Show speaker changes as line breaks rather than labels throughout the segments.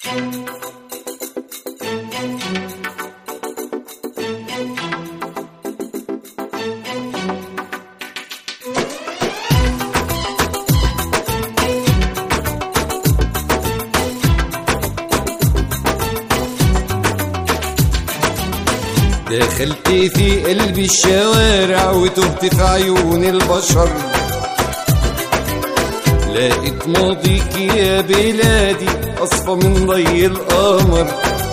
دخلت في قلب الشوارع وتهت في عيون البشر لقيت ماضيك يا بلادي أصفى من ضي القمر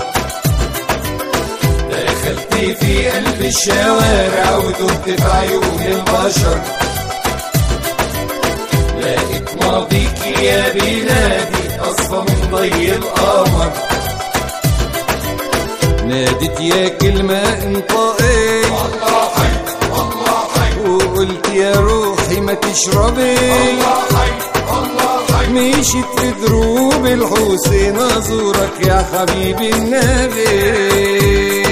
دخلت في قلب الشوارع وتهت في عيون البشر لقيت ماضيك يا بلادي أصفى من ضي القمر نادت يا كلمة انطقي
الله حي الله حي
وقلت يا روحي ما تشربي
الله حي الله حي
مشيت في دروب الحسين ازورك يا حبيبي النبي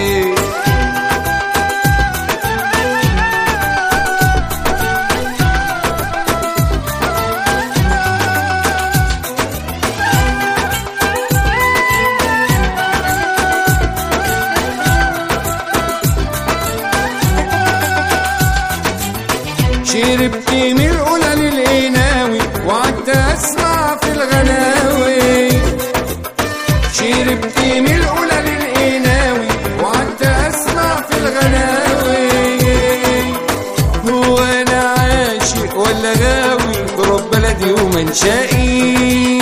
شربت من الأولى للقناوي وقعدت أسمع في الغناوي شربت من الأولى للقناوي وقعدت أسمع في الغناوي هو أنا عاشق ولا غاوي تراب بلدي ومنشائي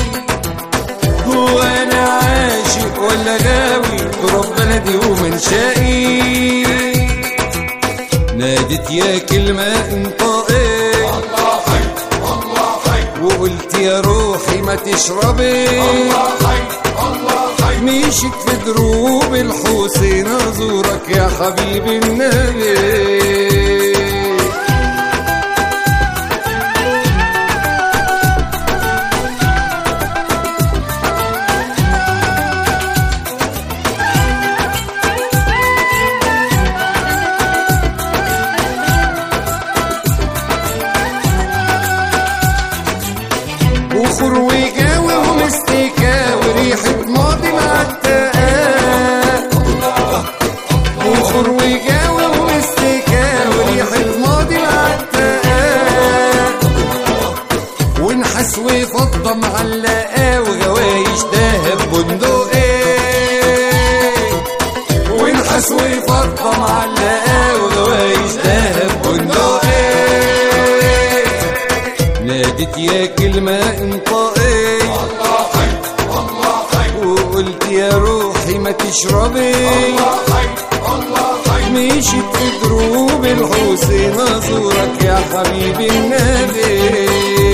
هو أنا عاشق ولا غاوي تراب بلدي ومنشائي نادت يا كلمة انطقي
الله حي الله حي
وقلت يا روحي ما تشربي
الله حي الله حي
مشيت في دروب الحسين ازورك يا حبيبي النبي بخور وجاوي ومستكا وريحة ماضي معتقة بخور وجاوي ومستكا وريحة ماضي معتقة ونحاس وفضة معلقة وغوايش دهب بندقية ونحاس وفضة معلقة وغوايش دهب بندقية نادت يا كلمة انطقي
الله حي الله حي
وقلت يا روحي ما تشربي
الله حي الله حي
مشيت في دروب الحسين ازورك يا حبيبي النبي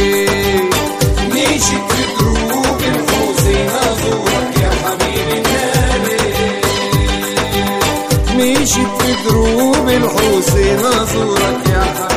مشيت في دروب الحسين ازورك يا حبيبي النبي مشيت في دروب الحسين ازورك يا حبيبي